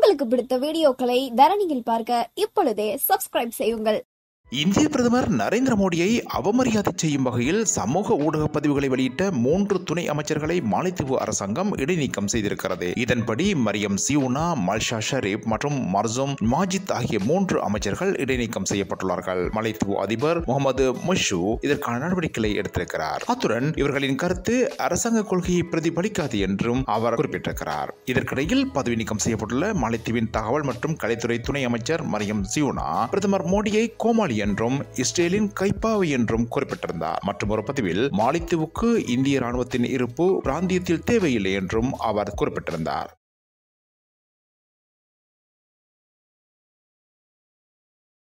உங்களுக்கு பிடித்த வீடியோக்களை தரணியில் பார்க்க இப்பொழுதே சப்ஸ்கிரைப் செய்யுங்கள் இந்திய பிரதமர் நரேந்திர மோடியை அவமரியாதை செய்யும் வகையில் சமூக ஊடக பதிவுகளை வெளியிட்ட மூன்று துணை அமைச்சர்களை மாலைத்தீவு அரசாங்கம் இடைநீக்கம் செய்திருக்கிறது இதன்படி மரியம் சியூனா மல்ஷா ஷரீப் மற்றும் மர்சூம் மாஜித் ஆகிய மூன்று அமைச்சர்கள் இடைநீக்கம் செய்யப்பட்டுள்ளார்கள் மாலைத்தீவு அதிபர் முகமது முஷு இதற்கான நடவடிக்கைகளை எடுத்திருக்கிறார் அத்துடன் இவர்களின் கருத்து அரசாங்க கொள்கையை பிரதிபலிக்காது என்றும் அவர் குறிப்பிட்டிருக்கிறார் இதற்கிடையில் பதவி நீக்கம் செய்யப்பட்டுள்ள மாலைத்தீவின் தகவல் மற்றும் கலைத்துறை துணை அமைச்சர் மரியம் சியூனா பிரதமர் மோடியை கோமாளி என்றும் இஸ்ரேலின் கைப்பாவை என்றும் குறிப்பிட்டிருந்தார் மற்றும் ஒரு பதிவில் மாலைத்தீவுக்கு இந்திய ராணுவத்தின் இருப்பு பிராந்தியத்தில் தேவையில்லை என்றும் அவர் குறிப்பிட்டிருந்தார்